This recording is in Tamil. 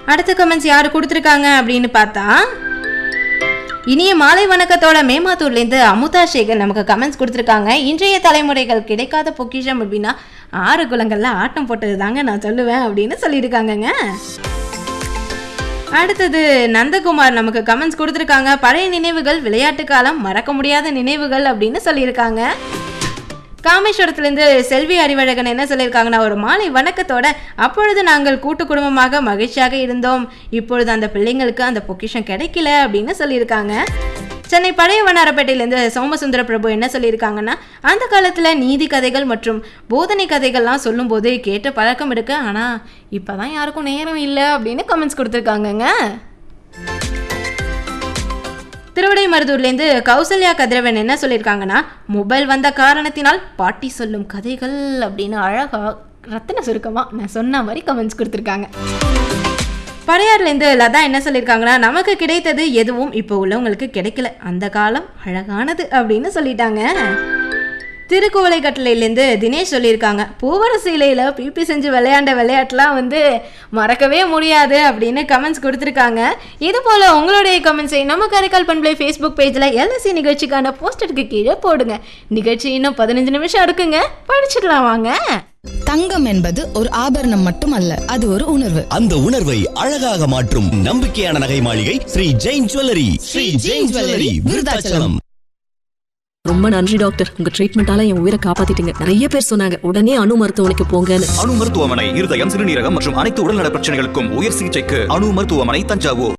அடுத்த கமெண்ட்ஸ் யார் கொடுத்துருக்காங்க அப்படின்னு பார்த்தா இனிய மாலை வணக்கத்தோட மேமாத்தூர்லேருந்து அமுதா சேகர் நமக்கு கமெண்ட்ஸ் கொடுத்துருக்காங்க இன்றைய தலைமுறைகள் கிடைக்காத பொக்கிஷம் அப்படின்னா ஆறு குளங்கள்ல ஆட்டம் போட்டது தாங்க நான் சொல்லுவேன் அப்படின்னு சொல்லியிருக்காங்கங்க அடுத்தது நந்தகுமார் நமக்கு கமெண்ட்ஸ் கொடுத்துருக்காங்க பழைய நினைவுகள் விளையாட்டு காலம் மறக்க முடியாத நினைவுகள் அப்படின்னு சொல்லியிருக்காங்க காமேஸ்வரத்துலேருந்து செல்வி அறிவழகன் என்ன சொல்லியிருக்காங்கன்னா ஒரு மாலை வணக்கத்தோட அப்பொழுது நாங்கள் கூட்டு குடும்பமாக மகிழ்ச்சியாக இருந்தோம் இப்பொழுது அந்த பிள்ளைங்களுக்கு அந்த பொக்கிஷம் கிடைக்கல அப்படின்னு சொல்லியிருக்காங்க சென்னை பழைய வண்ணாரப்பேட்டையிலேருந்து சோமசுந்தர பிரபு என்ன சொல்லியிருக்காங்கன்னா அந்த காலத்தில் நீதி கதைகள் மற்றும் போதனை கதைகள்லாம் சொல்லும்போது கேட்ட பழக்கம் இருக்கு ஆனால் இப்போ தான் யாருக்கும் நேரம் இல்லை அப்படின்னு கமெண்ட்ஸ் கொடுத்துருக்காங்கங்க திருவிடைமருதூர்லேருந்து கௌசல்யா கதிரவன் என்ன சொல்லியிருக்காங்கன்னா மொபைல் வந்த காரணத்தினால் பாட்டி சொல்லும் கதைகள் அப்படின்னு அழகா ரத்தின சுருக்கமா நான் சொன்ன மாதிரி கமெண்ட்ஸ் கொடுத்துருக்காங்க பழையாறுலேருந்து லதா என்ன சொல்லியிருக்காங்கன்னா நமக்கு கிடைத்தது எதுவும் இப்போ உள்ளவங்களுக்கு கிடைக்கல அந்த காலம் அழகானது அப்படின்னு சொல்லிட்டாங்க திருக்குவளை கட்டளையிலேருந்து தினேஷ் சொல்லியிருக்காங்க பூவரசு இலையில் பிபி செஞ்சு விளையாண்ட விளையாட்டுலாம் வந்து மறக்கவே முடியாது அப்படின்னு கமெண்ட்ஸ் கொடுத்துருக்காங்க இது போல் உங்களுடைய கமெண்ட்ஸை நம்ம கரைக்கால் பண்பலை ஃபேஸ்புக் பேஜில் எல்எஸ்சி நிகழ்ச்சிக்கான போஸ்டருக்கு கீழே போடுங்க நிகழ்ச்சி இன்னும் பதினஞ்சு நிமிஷம் இருக்குங்க படிச்சிடலாம் வாங்க தங்கம் என்பது ஒரு ஆபரணம் மட்டுமல்ல அது ஒரு உணர்வு அந்த உணர்வை அழகாக மாற்றும் நம்பிக்கையான நகை மாளிகை ஸ்ரீ ஜெயின் ஜுவல்லரி ஸ்ரீ ஜெயின் ஜுவல்லரி விருதாச்சலம் ரொம்ப நன்றி டாக்டர் உங்க ட்ரீட்மெண்டால என் உயிரை காப்பாத்திட்டீங்க நிறைய பேர் சொன்னாங்க உடனே அணு மருத்துவமனைக்கு போங்கன்னு அணு மருத்துவமனை இருதயம் சிறுநீரகம் மற்றும் அனைத்து உடல்நல பிரச்சனைகளுக்கும் உயர் சிகிச்சைக்கு அணு மருத்துவமனை தஞ்சாவூர்